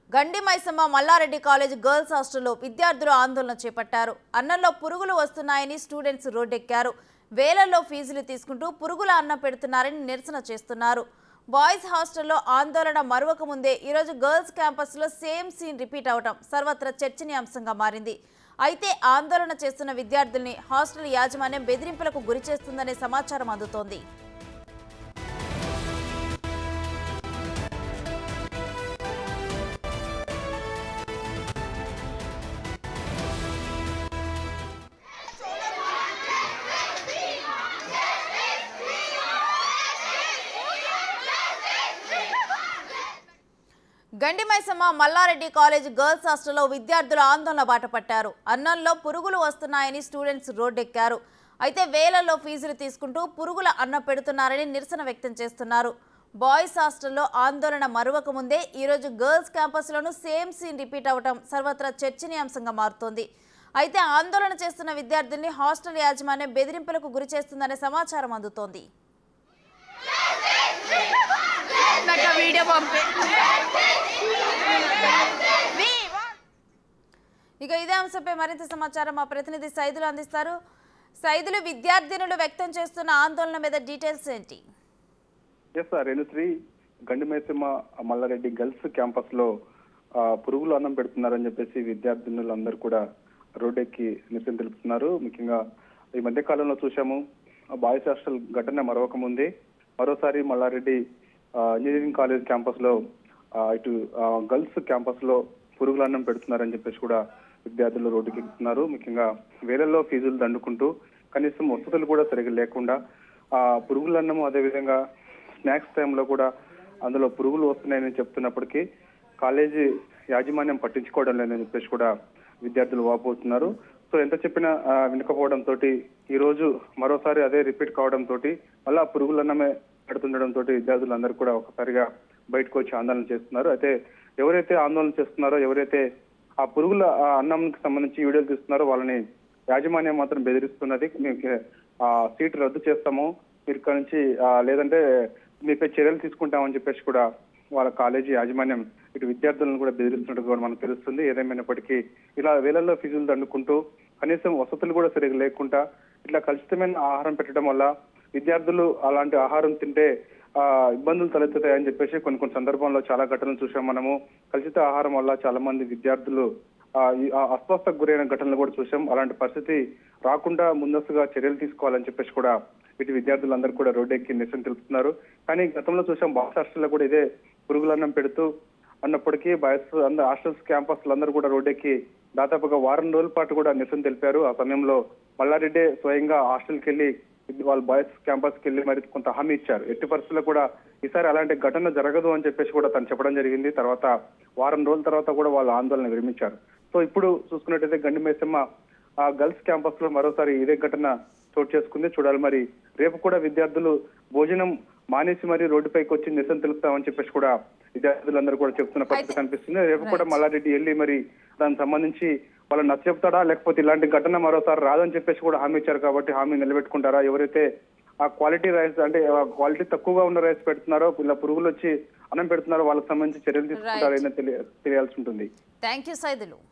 గండి Maisamma Mallareddy college girls హాస్టల్లో విద్యార్థులు ఆందోళన చేపట్టారు అన్నంలో పురుగులు వస్తున్నాయని స్టూడెంట్స్ రోడ్డెక్కారు వేలల్లో ఫీజులు తీసుకుంటూ పురుగుల అన్నం పెడుతున్నారని నిరసన చేస్తున్నారు బాయ్స్ హాస్టల్లో ఆందోళన మరొక ముందే ఈరోజు గర్ల్స్ క్యాంపస్లో సేమ్ సీన్ రిపీట్ అవడం సర్వత్రా చర్చనీయాంశంగా మారింది అయితే ఆందోళన చేస్తున్న విద్యార్థుల్ని హాస్టల్ యాజమాన్యం బెదిరింపులకు గురి చేస్తుందనే సమాచారం అందుతోంది గండి మైసమ్మ మల్లారెడ్డి కాలేజ్ గర్ల్స్ హాస్టల్లో విద్యార్థులు ఆందోళన బాట పట్టారు అన్నంలో పురుగులు వస్తున్నాయని స్టూడెంట్స్ రోడ్డెక్కారు అయితే వేలల్లో ఫీజులు తీసుకుంటూ పురుగుల అన్నం పెడుతున్నారని నిరసన వ్యక్తం చేస్తున్నారు బాయ్స్ హాస్టల్లో ఆందోళన మరొక ముందే ఈరోజు గర్ల్స్ క్యాంపస్లోనూ సేమ్ సీన్ రిపీట్ అవడం సర్వత్రా చర్చనీయాంశంగా మారుతోంది అయితే ఆందోళన చేస్తున్న విద్యార్థుల్ని హాస్టల్ యాజమాన్యం బెదిరింపులకు గురి చేస్తుందనే సమాచారం అందుతోంది నాకు ఆ వీడియో పంపే ఇక ఇదే అంశంపై మరింత సమాచారం మా ప్రతినిధి సైదులు అందిస్తారు సైదులు విద్యార్థినులు వ్యక్తం చేస్తున్న ఆందోళన మీద డీటెయిల్స్ ఏంటి yes sir Renushri Gandimaisamma Mallareddy girls campus లో ఆ, పురుగులు అన్నం పెడుతున్నారని చెప్పేసి విద్యార్థినులందరూ కూడా రోడ్డెక్కి నిరసన తెలుపుతున్నారు ముఖ్యంగా ఈ మధ్య కాలంలో చూసాము ఆ బాయ్స్ హాస్టల్ ఘటన మరొక ముందే మరోసారి మల్లారెడ్డి ఆ, ఇంజనీరింగ్ కాలేజ్ క్యాంపస్ లో ఆ, ఇటు ఆ, గర్ల్స్ క్యాంపస్ లో పురుగుల అన్నం పెడుతున్నారని చెప్పేసి కూడా విద్యార్థులు రోడ్డుకి ఎక్కుతున్నారు ముఖ్యంగా వేలల్లో ఫీజులు దండుకుంటూ కనీసం వసతులు కూడా సరిగ్గా లేకుండా ఆ పురుగుల అన్నం అదేవిధంగా స్నాక్స్ టైంలో కూడా అందులో పురుగులు వస్తున్నాయని చెప్తున్నప్పటికీ కాలేజీ యాజమాన్యం పట్టించుకోవడం లేదని చెప్పేసి కూడా విద్యార్థులు వాపోతున్నారు సో ఎంత చెప్పినా ఆ, వినకపోవడంతో ఈ రోజు మరోసారి అదే రిపీట్ కావడం తోటి మళ్ళా పురుగులన్నమే పెడుతుండడం తోటి విద్యార్థులందరూ కూడా ఒకసారిగా బయటకు వచ్చి ఆందోళన చేస్తున్నారు అయితే ఎవరైతే ఆందోళన చేస్తున్నారో ఎవరైతే ఆ పురుగుల ఆ అన్నంకి సంబంధించి వీడియోలు తీస్తున్నారో వాళ్ళని యాజమాన్యం మాత్రం బెదిరిస్తున్నది మీకు ఆ సీట్ రద్దు చేస్తాము మీరు ఇక్కడ నుంచి ఆ, లేదంటే మీపై చర్యలు తీసుకుంటామని చెప్పేసి కూడా వాళ్ళ కాలేజీ యాజమాన్యం ఇటు విద్యార్థులను కూడా బెదిరిస్తున్నట్టు కూడా మనకు తెలుస్తుంది ఏదేమైనప్పటికీ ఇలా వేలల్లో ఫీజులు దండుకుంటూ కనీసం వసతులు కూడా సరిగ్గా లేకుండా ఇట్లా కలుషితమైన ఆహారం పెట్టడం వల్ల విద్యార్థులు అలాంటి ఆహారం తింటే ఆ ఇబ్బందులు తలెత్తుతాయని చెప్పేసి కొన్ని కొన్ని సందర్భంలో చాలా ఘటనలు చూసాం మనము కలుషిత ఆహారం వల్ల చాలా మంది విద్యార్థులు ఆ ఈ ఆ అస్వస్థకు గురైన ఘటనలు కూడా చూసాం అలాంటి పరిస్థితి రాకుండా ముందస్తుగా చర్యలు తీసుకోవాలని చెప్పేసి కూడా ఇటు విద్యార్థులందరూ కూడా రోడ్డెక్కి నిరసన తెలుపుతున్నారు కానీ గతంలో చూసాం బాయ్స్ హాస్టల్లో కూడా ఇదే పురుగులన్నం పెడుతూ అన్నప్పటికీ బాయ్స్ అందరు హాస్టల్స్ క్యాంపస్లు అందరూ కూడా రోడ్డెక్కి దాదాపుగా వారం రోజుల పాటు కూడా నిరసన తెలిపారు ఆ సమయంలో మల్లారెడ్డి స్వయంగా హాస్టల్కి వెళ్ళి వాళ్ళ బాయ్స్ క్యాంపస్కి వెళ్ళి మరి కొంత హామీ ఇచ్చారు ఎట్టి పరిస్థితుల్లో కూడా ఈసారి అలాంటి ఘటన జరగదు అని చెప్పేసి కూడా తను చెప్పడం జరిగింది తర్వాత వారం రోజుల తర్వాత కూడా వాళ్ళు ఆందోళన విరమించారు సో ఇప్పుడు చూసుకున్నట్టయితే గండి మైసమ్మ ఆ గర్ల్స్ క్యాంపస్ లో మరోసారి ఇదే ఘటన చోటు చేసుకుంది చూడాలి మరి రేపు కూడా విద్యార్థులు భోజనం మానేసి మరి రోడ్డుపైకి వచ్చి నిరసన తెలుపుతామని చెప్పేసి కూడా విద్యార్థులందరూ కూడా చెప్తున్న పరిస్థితి కనిపిస్తుంది రేపు కూడా మల్లారెడ్డి వెళ్ళి మరి దానికి సంబంధించి వాళ్ళు నచ్చ చెప్తాడా లేకపోతే ఇలాంటి ఘటన మరోసారి రాదని చెప్పేసి కూడా హామీ ఇచ్చారు కాబట్టి హామీ నిలబెట్టుకుంటారా ఎవరైతే ఆ క్వాలిటీ రైస్ అంటే క్వాలిటీ తక్కువగా ఉన్న రైస్ పెడుతున్నారో ఇలా పురుగులు వచ్చి అన్నం పెడుతున్నారో వాళ్ళకి సంబంధించి చర్యలు తీసుకుంటారో ఏంటో తెలియ తెలియాల్సి ఉంటుంది థ్యాంక్ యూ సైదులు